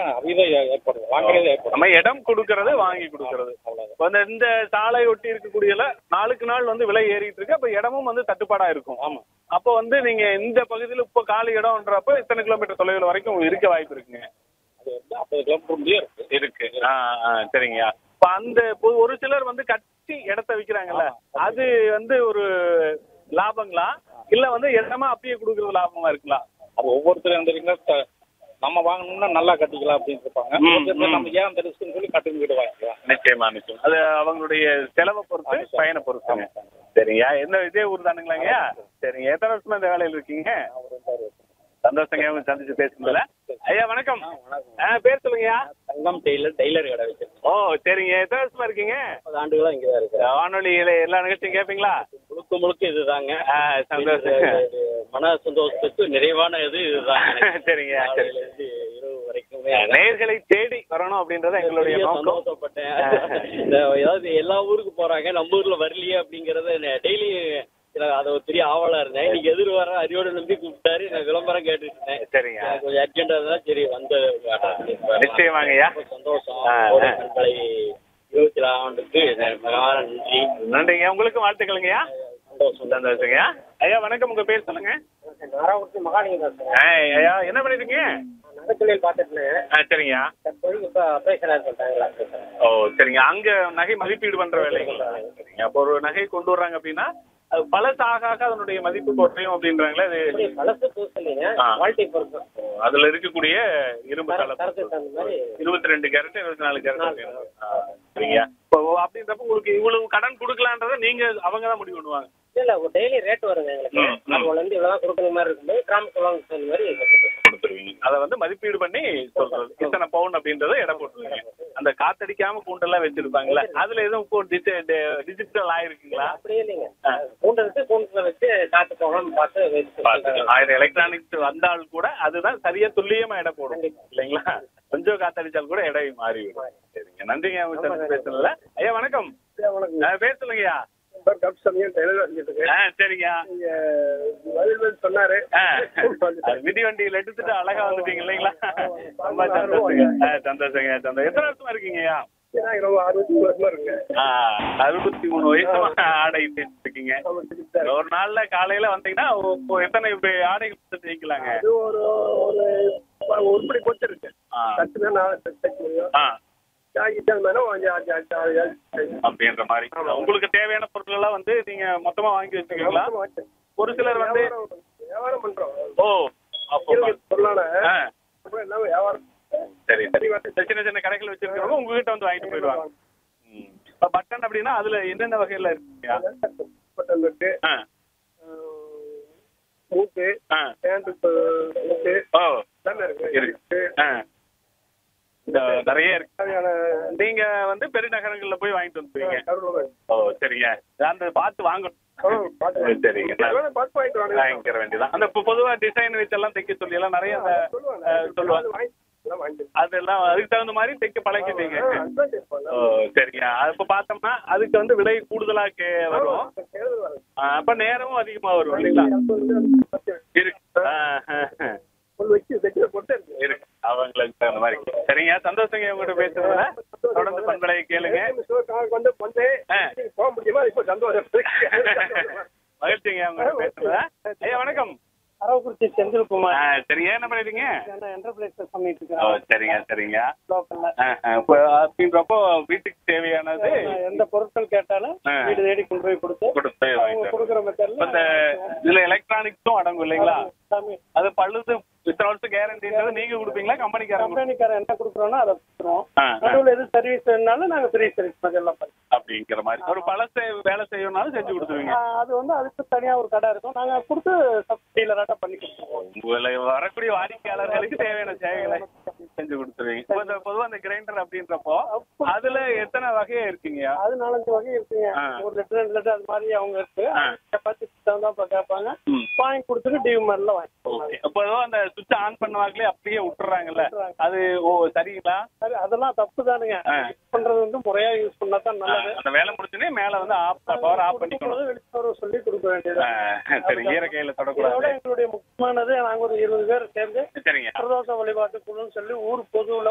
அவிதம் ஏற்படுது வாங்குறது ஏற்படும் நம்ம இடம் கொடுக்கறது வாங்கி கொடுக்கறது அவ்வளவுதான் இப்ப இந்த இந்த சாலை ஒட்டி இருக்கக்கூடியல நாளுக்கு நாள் வந்து விலை ஏறிட்டு இருக்கு அப்ப இடமும் வந்து தட்டுப்பாடா இருக்கும் ஆமா அப்போ வந்து நீங்க இந்த பகுதியில இப்போ காலி இடம்ன்றப்ப இத்தனை கிலோமீட்டர் தொலைவில் வரைக்கும் இருக்க வாய்ப்பு இருக்குங்க அது வந்து ஐம்பது கிலோமீட்டர் முடியே இருக்கு இருக்கு ஆ ஆ சரிங்கய்யா இப்ப அந்த பொ- ஒரு சிலர் வந்து கட்டி இடத்த விக்கிறாங்கல்ல அது வந்து ஒரு லாபங்களா இல்ல வந்து இடமா அப்படியே கொடுக்கறது லாபமா இருக்குங்களா அது ஒவ்வொருத்தரும் இருந்தீங்கன்னா நம்ம வாங்கணும்னா நல்லா கட்டிக்கலாம் அப்படின்னு இருப்பாங்க ம், ஒருத்தர் ம். நம்ம ஏன் அந்த ரிஸ்க்னு சொல்லி கட்டி வீடு வாங்கிக்கலாம் நிச்சயமா நிச்சயம் அது அவங்களுடைய செலவை பொறுத்து பயனை பொறுத்துங்க சரிங்கய்யா எந்த இதே ஊர் தானுங்களாங்கய்யா சரிங்க எத்தனை வருஷமா இந்த வேலையில் இருக்கீங்க சந்தோஷங்க அவங்க சந்திச்சு பேசுனதுல ஐயா வணக்கம் ஆ பேர் சொல்லுங்கய்யா தங்கம் டெய்லர் டெய்லர் கடை வச்சிருக்கோம் ஓ சரிங்க எத்தனை வருஷமா இருக்கீங்க முப்பது ஆண்டுகளா இங்கே தான் இருக்கிறேன் வானொலியில எல்லா நிகழ்ச்சியும் கேட்பீங்களா முழுக்க முழுக்க இதுதாங்க ஆ, சந்தோஷம் இது மன சந்தோஷத்துக்கு நிறைவான இது இதுதாங்க சரிங்க சரி காலையில இருந்து இரவு வரைக்குமே நேர்களை தேடி வரணும் அப்படின்றது எங்களுடைய பெரிய நோக்கம் சந்தோஷப்பட்டேன் இந்த ஏதாவது எல்லா ஊருக்கு போறாங்க நம்ம ஊர்ல வரலையே அப்படிங்கறத டெய்லி அது ஒரு பெரிய ஆவலா இருந்தேன் இன்னைக்கு எதிர் வர அரியோட நம்பி கூப்பிட்டாரு நான் விளம்பரம் கேட்டுட்டு இருந்தேன் சரிங்க எனக்கு கொஞ்சம் அர்ஜென்டா தான் சரி வந்து நிச்சயமாங்கய்யா. ரொம்ப சந்தோஷம் ஆ, கோடை ஆ. பண்பலை இருபத்தி ஆண்டுக்கு மகான நன்றி நன்றிங்க உங்களுக்கு வாழ்த்துக்களுங்கய்யா சந்தோஷம் சந்தோஷங்கய்யா ஐயா வணக்கம் உங்க பேர் சொல்லுங்க நாராவணத்து மகாலிங்கம் ஆ, ஐயா என்ன பண்ணிருக்கீங்க நகைத்தொழில் பார்த்துட்டு ஆ சரிங்கய்யா தற்போதைக்கு இப்போ ஆப்ரேஷனாக சொல்லிட்டாங்களா ஓ சரிங்க அங்க நகை மதிப்பீடு பண்ற வேலைகள் சரிங்க அப்போ ஒரு நகை கொண்டு வர்றாங்க அப்படின்னா அது பழசு ஆக ஆக அதனுடைய மதிப்பு குறையும் அப்படின்றாங்களே அது பழசு புதுசு இல்லைங்க ஆ. குவாலிட்டி பொறுத்து அதுல இருக்கக்கூடிய இரும்பு தர- கலப்பு தரத்துக்கு தகுந்த மாதிரி இருபத்தி ரெண்டு கேரட் இருபத்தி நாலு கேரட் சரிங்க இப்போ அப்படின்றப்ப உங்களுக்கு இவ்வளவு கடன் கொடுக்கலான்றத நீங்க அவங்க தான் முடிவு பண்ணுவாங்க இல்ல ஒரு டெய்லி ரேட் வருங்க எங்களுக்கு ம், ம். அது வந்து இவ்வளவு கொடுக்குற மாதிரி இருக்கும்போது கிராம் சொல்லுவாங்க சொன்ன மாதிரி கொடுத்துருவீங்க அதை வந்து மதிப்பீடு பண்ணி சொல்றது இத்தனை பவுன் அப்படின்றத இடம் போட்டுருவீங்க அந்த காத்தடிக்காம கூண்டெல்லாம் வச்சிருப்பாங்கல்ல அதுல எதுவும் இப்போ டிஜிட்டல் ஆயிருக்குங்களா அப்படியே இல்லைங்க ஆ. கூண்டு வச்சு கூண்டுல வச்சு காத்து போகணும்னு பார்த்து வச்சு பார்த்துக்கலாம். ஆயிரம் எலக்ட்ரானிக்ஸ் வந்தால் கூட அதுதான் சரியா துல்லியமா இடம் போடும் இல்லைங்களா கொஞ்சம் காத்தடிச்சால் கூட இடம் மாறிவிடும் சரிங்க நன்றிங்க அவங்க சந்திச்சு பேசுனதுல ஐயா வணக்கம் ஆ, பேர் சொல்லுங்கய்யா ஆ சரிங்க சொன்னாரு ஆ, அது மிதி வண்டியில எடுத்துட்டு அழகா வந்துட்டீங்க இல்லைங்களா ரொம்ப சந்தோஷங்க ஆ, சந்தோஷங்க சந்தோஷம் எத்தனை வருஷமா இருக்கீங்கய்யா அறுபத்தி மூணு வருஷமா இருக்குங்க ஆ, அறுபத்தி மூணு வயசுமா ஆடை தேடிட்டு இருக்கீங்க ஒரு நாள்ல காலையில வந்தீங்கன்னா ஒ- ஒ- எத்தனை இப்ப ஆடைகள் கொடுத்து ஜெயிக்கலாங்க அது ஒரு ஒரு உருப்படி பொறுத்து இருக்கு ஆ. கட்டுனா நான் தைக்க முடியும் ஆ ஜாக்கெட் மேலே அஞ்சு அஞ்சு அஞ்சு ஆறு ஏழு அப்படின்ற மாதிரி உங்களுக்கு தேவையான பொருட்கள் எல்லாம் வந்து நீங்க மொத்தமா வாங்கி வச்சுக்கீங்களா ஒரு சிலர் வந்து வியாபாரம் பண்றோம் ஓ அப்போ பொருளான ஆ, அப்புறம் எல்லாமே வியாபாரம் சரி சரி இந்த சின்ன சின்ன கடைகள் வச்சிருக்கிறவங்க உங்ககிட்ட வந்து வாங்கிட்டு போயிடுவாங்க ம். இப்ப பட்டன் அப்படின்னா அதுல என்னென்ன வகையில இருக்குங்க பட்டன் இருக்கு ஆ மூக்கு ஆ பேண்ட் மூக்கு ஓ எல்லாமே இருக்கு இருக்கு ஆ இந்த நிறைய இருக்கு தேவையான நீங்க வந்து பெருநகரங்கள்ல போய் வாங்கிட்டு வந்துருவீங்க கருவேப்பிலை. ஓ சரிங்க அந்த பார்த்து வாங்கணும் ஆ, பார்த்து சரிங்க எவ்வளவு பார்த்து வாங்கிட்டு வாங்க வாங்கிக்கிற வேண்டியதான் அந்த இப்ப பொதுவா டிசைன் வச்செல்லாம் தைக்க சொல்லி எல்லாம் நிறைய அந்த சொல்லுவாங்க அஹ், சொல்லுவாங்க வாங்கி- எல்லாம் வாங்கிட்டு அதெல்லாம் அதுக்கு தகுந்த மாதிரி தைக்க பழகிட்டீங்க ஆ, அதுதான் கேட்பாங்க. ஓ சரிங்க அது இப்ப பார்த்தோம்னா அதுக்கு வந்து விலை கூடுதலா கே வரும் தேர்தல் வருது. ஆ, அப்ப நேரமும் அதிகமா வரும் இல்லைங்களா அப்ப வந்து அது பத்து இருக்கு ஆ, ஆ, ஆ. ஒரு வச்சு தைக்கிற பொறுத்து இருக்கு இருக்கு அவங்களுக்கு தகுந்த மாதிரி சரிங்க சந்தோஷங்க உங்ககிட்ட பேசுறதுல தொடர்ந்து பண்பலை கேளுங்க காருக்கு வந்து வந்து ஆ. போக முடியுமா இப்போ சந்தோஷம் மகிழ்ச்சிங்க உங்ககிட்ட பேசுறதுல ஐயா வணக்கம் அரவக்குறிச்சி செந்தில்குமார் ஆ, சரிங்க என்ன பண்ணிருக்கீங்க என்டர்பிரைஸ் பண்ணிட்டு ஓ இருக்கிறேன் சரிங்க சரிங்க லோக்கல்ல ஆ, ஆ, இப்போ அப்படின்றப்போ வீட்டுக்கு தேவையானது எந்த பொருட்கள் கேட்டாலும் ஆ. வீடு தேடி கொண்டு போய் கொடுத்து கொடுத்து அவங்க வாங்கிட்டு கொடுக்குற இப்ப மெத்தட்ல இந்த இதுல எலக்ட்ரானிக்ஸும் அடங்கும் இல்லைங்களா சாமி அது பழுது இத்தனை வருஷம் கேரண்டின்றது நீங்க கொடுப்பீங்களா கம்பெனிக்காரங்க கம்பெனிக்காரன் என்ன கொடுக்குறோனோ அதை கொடுத்துருவோம் ஆ, ஆ. நடுவில் எது சர்வீஸ் வேணுனாலும் நாங்கள் ஃப்ரீ சர்வீஸ் மாதிரி எல்லாம் பண்ணி அப்படிங்கிற மாதிரி ஒரு பழசை வேலை செய்யணும்னாலும் செஞ்சு கொடுத்துருவீங்க அது வந்து அதுக்கு தனியாக ஒரு கடை இருக்கும் நாங்கள் கொடுத்து சப் டீலராட்டம் பண்ணி கொடுத்துருவோம் உங்களை வரக்கூடிய வாடிக்கையாளர்களுக்கு தேவையான சேவைகளை செஞ்சு கொடுத்துருவீங்க இப்போ இந்த பொதுவா இந்த கிரைண்டர் அப்படின்றப்போ அதுல எத்தனை வகையா இருக்கீங்கயா அது நாலஞ்சு வகை இருக்குங்க ஆ. ஒரு லிட்டர் ரெண்டு லிட்டர் அது மாதிரி அவங்க இருக்கு ஆ. கெப்பாசிட்டி தகுந்தாப்ப கேட்பாங்க ம். வாங்கி கொடுத்துட்டு டிவி மாதிரிலாம் வாங்கி ஓகே இப்போ ஏதோ அந்த சுவிட்ச் ஆன் பண்ணுவாங்களே அப்படியே விட்டுறாங்கல்ல அது ஓ சரிங்களா சரி அதெல்லாம் தப்பு தானுங்க ஆ. யூஸ் பண்றது வந்து முறையா யூஸ் பண்ணா தான் ஆ, நல்லது அந்த வேலை முடிச்சுனே மேல வந்து ஆஃப் பவர் ஆஃப் பண்ணிக்கணும் வெளிச்சம் சொல்லி கொடுக்க வேண்டியது ஆ, சரி ஈர கையில இதோட தொடக்கூடாது எங்களுடைய முக்கியமானது நாங்க ஒரு இருபது பேர் சேர்ந்து சரிங்க பிரதோஷ வழிபாட்டு குழுன்னு சொல்லி ஊர் பொதுவுல